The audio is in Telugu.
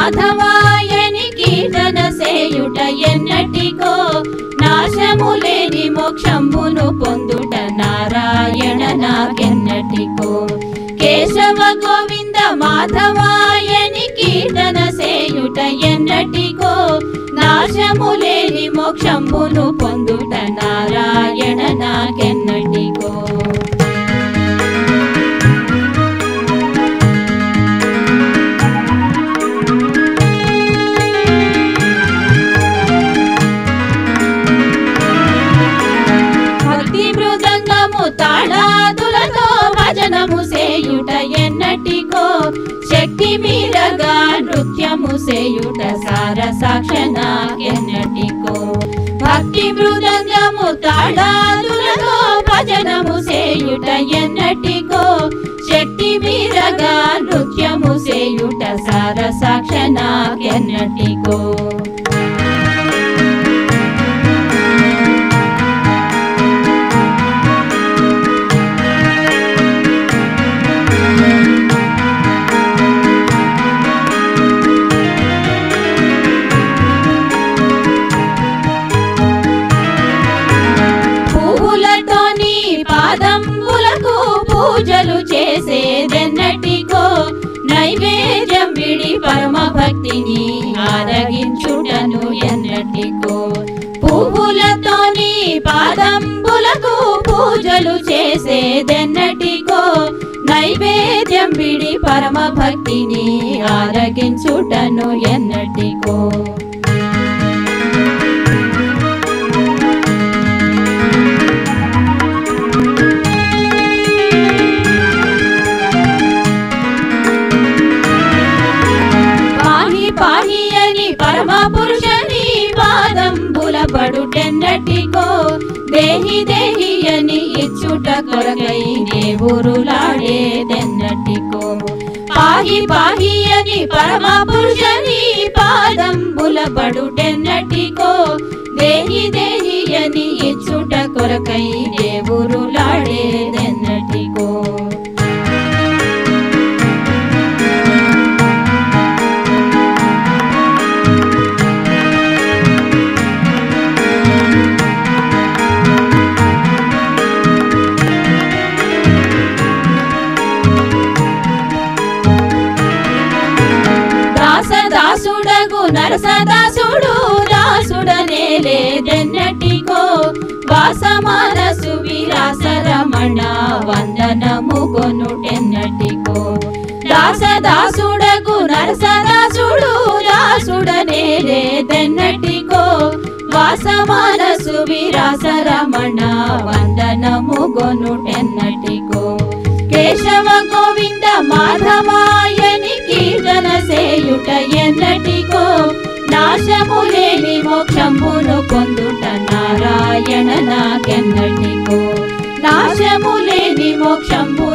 మాధవాయని కీర్తన సేయుట ఎన్నటికో నాశము లేని మోక్షంబును పొందుట నారాయణ నాకెన్నటికో కేశవ గోవింద మాధవాయని కీర్తన సేయుట ఎన్నటికో నాశము లేని మోక్షంబును పొందుట నారాయణ నాకెన్నటికో భక్తి మృదంగము తాళాదులతో భజనము సేయుట ఎన్నటికో శక్తి మీరగా నృత్యము సేయుట సార సాక్షణ ఎన్నటికో భక్తి మృదంగము తాళాదులతో భజనము సేయుట ఎన్నటికో శక్తి మీరగా నృత్యము సేయుట సార సాక్షణ ఎన్నటికో పువ్వులతోని పాదంబులకు పూజలు చేసేదెన్నటికో నైవేద్యం విడి పరమ భక్తిని ఆరగించుటను ఎన్నటికో పువ్వులతోని పాదంబులకు పూజలు చేసేదెన్నటికో నైవేద్యం విడి పరమ భక్తిని ఆరగించుటను ఎన్నటికో పాహి పాహి అని పరమ పురుషని పాదంబుల పడుటెన్నటికో దేహి దేహి అని ఇచ్చుట కొరకై దేవురులాడేదెన్నటికో పాహి పాహి అని పరమ పురుషని పాదంబుల పడుటెన్నటికో దేహి దేహి అని ఇచ్చుట కొరకై దేవురులాడేదెన్నటికో దాసదాసుడగు నరసదాసుడు దాసుడనే లేదెన్నటికో వాసమానసు విరాసరమణ వందనము కొనుటెన్నటికో దాసదాసుడగు నరసదాసుడు దాసుడనే లేదెన్నటికో వాసమానసు విరాసరమణ వందనము కొనుటెన్నటికో కేశవ గోవింద మాధవాయని కీర్తన సేయుట ఎన్నటికో నాశము లేని మోక్షమును పొందుట నారాయణ నాకెన్నటికో నాశము లేని మోక్షము